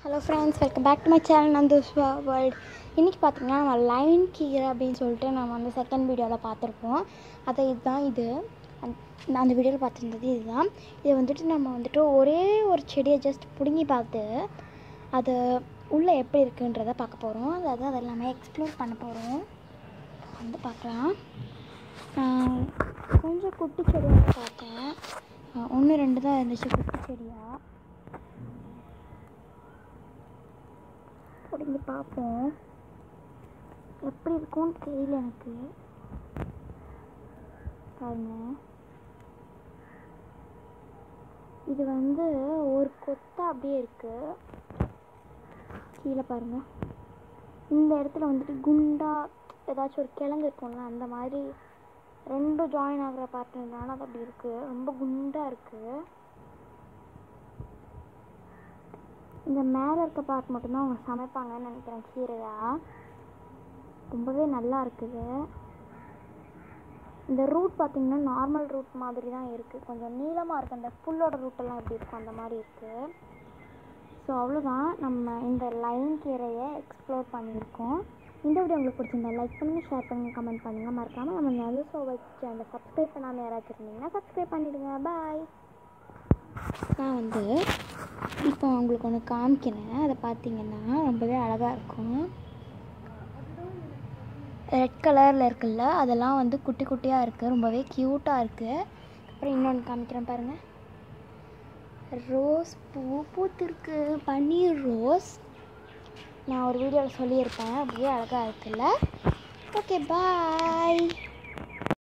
hello friends welcome back to my channel நந்துஸ்வா world இன்றைக்கி பார்த்தீங்கன்னா நம்ம லைன் கீரை அப்படின்னு சொல்லிட்டு நம்ம வந்து செகண்ட் வீடியோவில் பார்த்துருப்போம் அதை இதுதான் இது அந்த- நான் அந்த வீடியோவில் பார்த்துருந்தது இதுதான் இது வந்துட்டு நம்ம வந்துட்டு ஒரே ஒரு செடியை ஜஸ்ட் பிடுங்கி பார்த்து அது உள்ளே எப்படி இருக்குன்றதை பார்க்க போகிறோம் அதாவது அது எல்லாமே எக்ஸ்ப்ளோர் பண்ண போகிறோம் வந்து பார்க்கலாம் நான் கொஞ்சம் குட்டி செடியாக பார்த்தேன் ஒன்று ரெண்டு தான் இருந்துச்சு குட்டி செடியாக பிடிங்கி பார்ப்போம் எப்படி இருக்கும்னு தெரியல எனக்கு பாருங்க இது வந்து ஒரு கொத்தை அப்படியே இருக்கு கீழே பாருங்க இந்த இடத்துல வந்துட்டு குண்டா ஏதாச்சும் ஒரு கிழங்கு இருக்கும்ல அந்த மாதிரி ரெண்டும் ஜாயின் ஆகிற பார்ட்னால அது அப்படி இருக்கு ரொம்ப குண்டா இருக்கு இந்த மேலே இருக்க பார்ட் மட்டும்தான் அவங்க சமைப்பாங்கன்னு நினைக்கிறேன் கீரையா ரொம்பவே நல்லா இருக்குது இந்த ரூட் பார்த்தீங்கன்னா நார்மல் ரூட் மாதிரி தான் இருக்குது கொஞ்சம் நீளமாக இருக்குது அந்த புல்லோட ரூட்டெல்லாம் எப்படி இருக்கும் அந்த மாதிரி இருக்குது ஸோ அவ்வளோதான் நம்ம இந்த லைன் கீரையை எக்ஸ்ப்ளோர் பண்ணியிருக்கோம் இந்த வீடியோ உங்களுக்கு பிடிச்சிருந்தா லைக் பண்ணுங்கள் ஷேர் பண்ணுங்கள் கமெண்ட் பண்ணுங்கள் மறக்காமல் நம்ம நல்ல சோவை சேனலை சப்ஸ்கிரைப் பண்ணாமல் யாராச்சும் இருந்தீங்கன்னா சப்ஸ்கிரைப் பண்ணிவிடுங்க பாய் நான் வந்து இப்போ உங்களுக்கு ஒன்று காமிக்கிறேன் அதை பார்த்தீங்கன்னா ரொம்பவே அழகாக இருக்கும் ரெட் கலரில் இருக்குல்ல அதெல்லாம் வந்து குட்டி குட்டியாக இருக்குது ரொம்பவே க்யூட்டாக இருக்குது அப்புறம் இன்னொன்று காமிக்கிறேன் பாருங்கள் ரோஸ் பூ பூத்திருக்கு பன்னீர் ரோஸ் நான் ஒரு வீடியோவில் சொல்லியிருப்பேன் அப்படியே அழகாக இருக்குல்ல ஓகே பாய்